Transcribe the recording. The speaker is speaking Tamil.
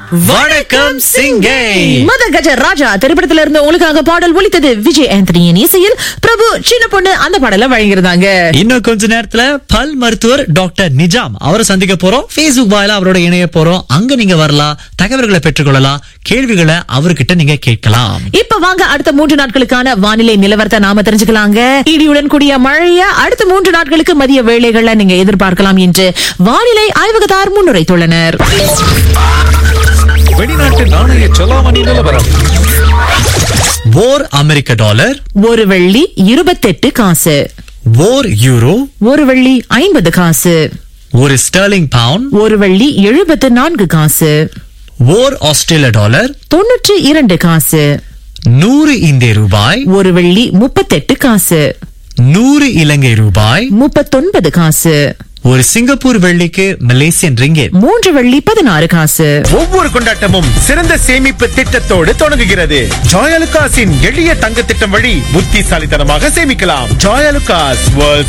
வணக்கம் சிங்கை மத கஜ ராஜா திரைப்படத்துல இருந்து உங்களுக்காக பாடல் ஒலித்தது விஜய் ஆண்டனியின் இசையில் பிரபு சின்ன பொண்ணு அந்த பாடல வழங்கியிருந்தாங்க இன்னும் கொஞ்ச நேரத்துல பல் மருத்துவர் டாக்டர் நிஜாம் அவரை சந்திக்க போறோம் Facebook வாயிலா அவரோட இணைய போறோம் அங்க நீங்க வரலாம் தகவல்களை பெற்றுக்கொள்ளலாம் கேள்விகளை அவர்கிட்ட நீங்க கேட்கலாம் இப்ப வாங்க அடுத்த மூன்று நாட்களுக்கான வானிலை நிலவரத்தை நாம தெரிஞ்சுக்கலாங்க இடியுடன் கூடிய மழைய அடுத்த மூன்று நாட்களுக்கு மதிய வேளைகள்ல நீங்க எதிர்பார்க்கலாம் என்று வானிலை ஆய்வகத்தார் முன்னுரைத்துள்ளனர் வெளிநாட்டு நாணய செலாவணி நிலவரம் ஓர் அமெரிக்க டாலர் ஒரு வெள்ளி இருபத்தெட்டு காசு ஓர் யூரோ ஒரு வெள்ளி ஐம்பது காசு ஒரு ஸ்டர்லிங் பவுண்ட் ஒரு வெள்ளி எழுபத்து நான்கு காசு ஓர் ஆஸ்திரேலிய டாலர் தொன்னூற்றி இரண்டு காசு நூறு இந்திய ரூபாய் ஒரு வெள்ளி முப்பத்தெட்டு காசு நூறு இலங்கை ரூபாய் முப்பத்தொன்பது காசு ஒரு சிங்கப்பூர் வெள்ளிக்கு மலேசியன் ரிங்கெட் மூன்று வெள்ளி பதினாறு காசு ஒவ்வொரு கொண்டாட்டமும் சிறந்த சேமிப்பு திட்டத்தோடு தொடங்குகிறது ஜாயலுகாஸின் எளிய தங்க திட்டம் வழி புத்திசாலித்தனமாக சேமிக்கலாம் ஜாயலுகாஸ் வேர்ல்ட்